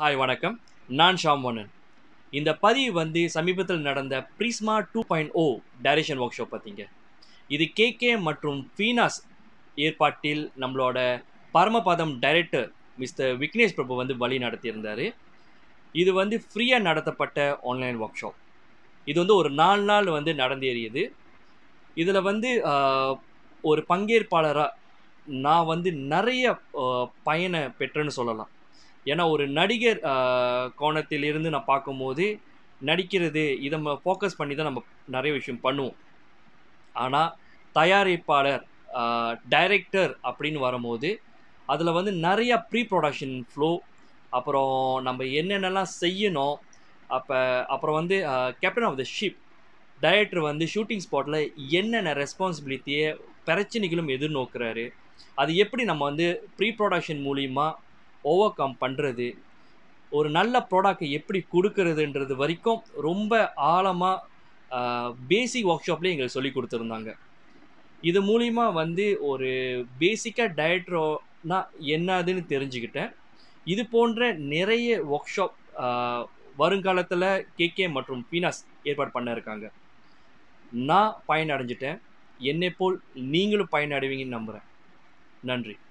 hi வணக்கம் நான் ஷாமோனன் இந்த பதிவு வந்து சமீபத்தில் நடந்த Prisma two point O direction workshop பார்த்தீங்க இது கேகே மற்றும் ஃபீனாஸ் ஏற்பாட்டில் நம்மளோட பரமபதம் டைரக்டர் மிஸ்டர் விக்னேஷ் பிரபு வந்து வழி நடத்தியிருந்தார் இது வந்து ஃப்ரீயாக நடத்தப்பட்ட ஆன்லைன் ஒர்க் ஷாப் இது வந்து ஒரு நாலு நாள் வந்து நடந்தேறியது இதில் வந்து ஆஹ், ஒரு பங்கேற்பாளராக நான் வந்து நிறைய ஆஹ், பயனை பெற்றேன்னு சொல்லலாம் ஏன்னா ஒரு நடிகர் ஆஹ், கோணத்திலிருந்து நான் பார்க்கும்போது நடிக்கிறது இதை நம்ம ஃபோக்கஸ் பண்ணி தான் நம்ம நிறைய விஷயம் பண்ணுவோம் ஆனால் தயாரிப்பாளர் டைரக்டர் அப்படின்னு வரும்போது அதில் வந்து நிறைய ப்ரீ ப்ரொடக்ஷன் ஃப்ளோ அப்புறம் நம்ம என்னென்னலாம் செய்யணும் அப்போ அப்புறம் வந்து captain of the ship director வந்து ஷூட்டிங் ஸ்பாட்டில் என்னென்ன ரெஸ்பான்சிபிலிட்டியை பிரச்சனைகளும் எதிர்நோக்குறாரு அது எப்படி நம்ம வந்து ப்ரீ ப்ரொடக்ஷன் மூலிமா ஓவர் கம் பண்ணுறது ஒரு நல்ல ப்ராடக்டை எப்படி கொடுக்கறதுன்றது வரைக்கும் ரொம்ப ஆழமாக பேசிக் ஒர்க் ஷாப்லேயே எங்களுக்கு சொல்லி கொடுத்துருந்தாங்க இது மூலிமா வந்து ஒரு பேசிக்காக டயட்ரோனா என்னதுன்னு தெரிஞ்சுக்கிட்டேன் இது போன்ற நிறைய ஒர்க் ஷாப் வருங்காலத்தில் கேகே மற்றும் பீனாஸ் ஏற்பாடு பண்ண இருக்காங்க நான் பயனடைஞ்சிட்டேன் என்னை போல் நீங்களும் பயனடைவீங்கன்னு நம்புகிறேன் நன்றி